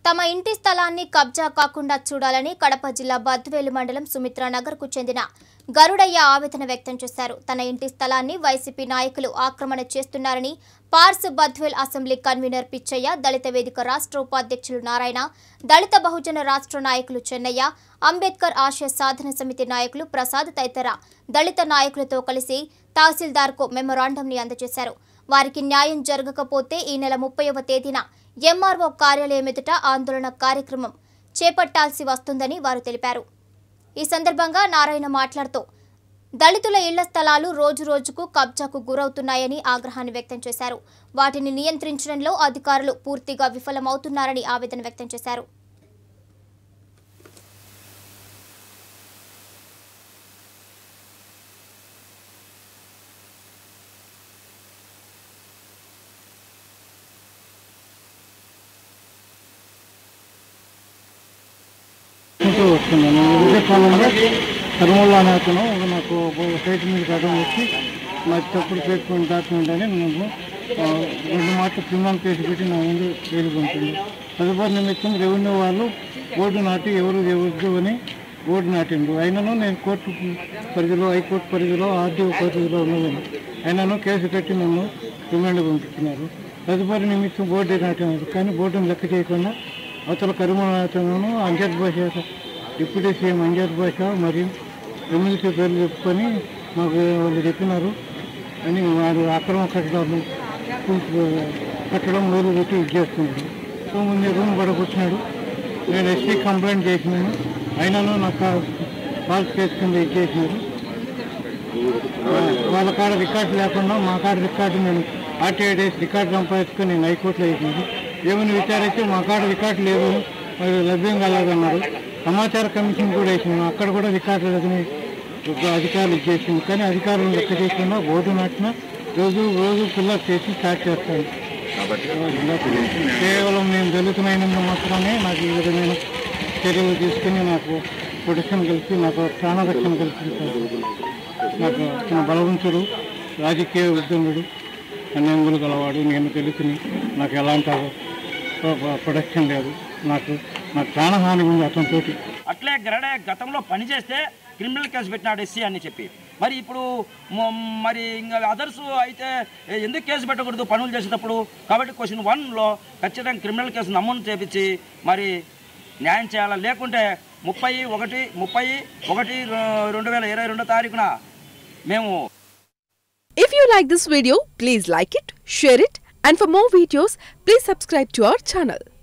తమ ఇంటి స్థలాన్ని కబ్జా కాకుండా చూడాలని కడప జిల్లా బద్వేలు మండలం సుమిత్రా నగర్కు చెందిన గరుడయ్య ఆవేదన వ్యక్తం చేశారు తన ఇంటి స్థలాన్ని వైసీపీ నాయకులు ఆక్రమణ చేస్తున్నారని పార్స్ బద్వేల్ అసెంబ్లీ కన్వీనర్ పిచ్చయ్య దళిత వేదిక రాష్ట్ర ఉపాధ్యక్షులు నారాయణ దళిత బహుజన రాష్ట్ర నాయకులు చెన్నయ్య అంబేద్కర్ ఆశయ సాధన సమితి నాయకులు ప్రసాద్ తదితర దళిత నాయకులతో కలిసి తహసీల్దార్కు మెమొరాండంని అందజేశారు వారికి న్యాయం జరగకపోతే ఈ నెల ముప్పైవ తేదీన ఎంఆర్ఓ కార్యాలయం ఎదుట ఆందోళన కార్యక్రమం చేపట్టాల్సి వస్తుందని వారు తెలిపారు ఈ సందర్భంగా నారాయణ మాట్లాడుతూ దళితుల ఇళ్ల స్థలాలు రోజు రోజుకు కబ్జాకు గురవుతున్నాయని ఆగ్రహాన్ని వ్యక్తం చేశారు వాటిని నియంత్రించడంలో అధికారులు పూర్తిగా విఫలమవుతున్నారని ఆవేదన వ్యక్తం చేశారు ఉంటూ వస్తున్నాను ఇదే కాలంలో కర్మూల అనే అతను నాకు సైట్ మీద కథం వచ్చి నాకు తప్పుడు పెట్టుకుని డాక్యుమెంట్ అని నేను ఆ, రెండు మాటలు క్రిమినల్ కేసు పెట్టి నా ముందు ఎదుర్కొంటుంది తదుపరి నిమిత్తం రెవెన్యూ వాళ్ళు బోర్డు నాటి ఎవరు ఎవరు అని బోర్డు నాటిండ్రు అయినను నేను కోర్టు పరిధిలో హైకోర్టు పరిధిలో ఆర్డీఓ పరిధిలో ఉన్నదని అయినను కేసు కట్టి నన్ను రిమాండ్ పంపించినారు తదుపరి నిమిత్తం బోర్డు నాటినారు కానీ బోర్డును లెక్క చేయకుండా అవతల కరీంనగర్ను అంజద్ భాష డిప్యూటీ సీఎం అంజద్ భాష మరియు ఎమ్మెల్సీ పేర్లు చెప్పుకొని మాకు వాళ్ళు చెప్పినారు అని వారు అక్రమ కట్టడాలు కట్టడం మొదలు పెట్టి ఇది చేస్తున్నారు సో ముందు రూమ్ పడకొచ్చినాడు నేను ఎస్టీ కంప్లైంట్ చేసినాను అయినాను నాకు కాల్స్ కేసు కింద ఇది చేసినారు వాళ్ళ కాడ రికార్డు లేకుండా మా కాడ రికార్డు నేను ఆర్టీఐ డేస్ రికార్డు సంపాదించుకొని నేను హైకోర్టులో వేసింది ఏమని విచారిస్తే మా కాడ రికార్డు లేదు అది లభ్యం కాలేదన్నారు సమాచార కమిషన్ కూడా వేసినాము అక్కడ కూడా రికార్డు లేదని ఒక అధికారులు ఇచ్చేసింది కానీ అధికారులు లెక్క చేయకుండా బోర్డు నాటిన రోజు రోజు ఫిల్అప్ చేసి స్టార్ట్ చేస్తాను కేవలం నేను దళితమైనందు మాత్రమే నాకు ఈ విధమైన చర్యలు తీసుకుని నాకు ప్రొటెక్షన్ కలిసి నాకు ప్రాణరక్షణ కల్పించారు నాకు తన బలవంతుడు రాజకీయ ఉద్యముడు అన్యంగులు గలవాడు నేను తెలుసుని నాకు ఎలాంటి ప్ర- ప్ర- ప్రొటెక్షన్ లేదు నాకు నాకు ప్రాణహాని ఉంది అతనితోటి అట్లే గరడే గతంలో పనిచేస్తే క్రిమినల్ కేసు పెట్టినాడు ఎస్సీ అని చెప్పి మరి ఇప్పుడు మ- మరి ఇంకా అదర్స్ అయితే ఏ, ఎందుకు కేసు పెట్టకూడదు పనులు చేసేటప్పుడు కాబట్టి క్వశ్చన్ వన్లో ఖచ్చితంగా క్రిమినల్ కేసు నమోదు చేపించి మరి న్యాయం చేయాలా లేకుంటే ముప్పై ఒకటి ముప్పై ఒకటి రె- రెండు వేల ఇరవై రెండో తారీఖున మేము If you like this video, please like it, share it, and for more videos, please subscribe to our channel.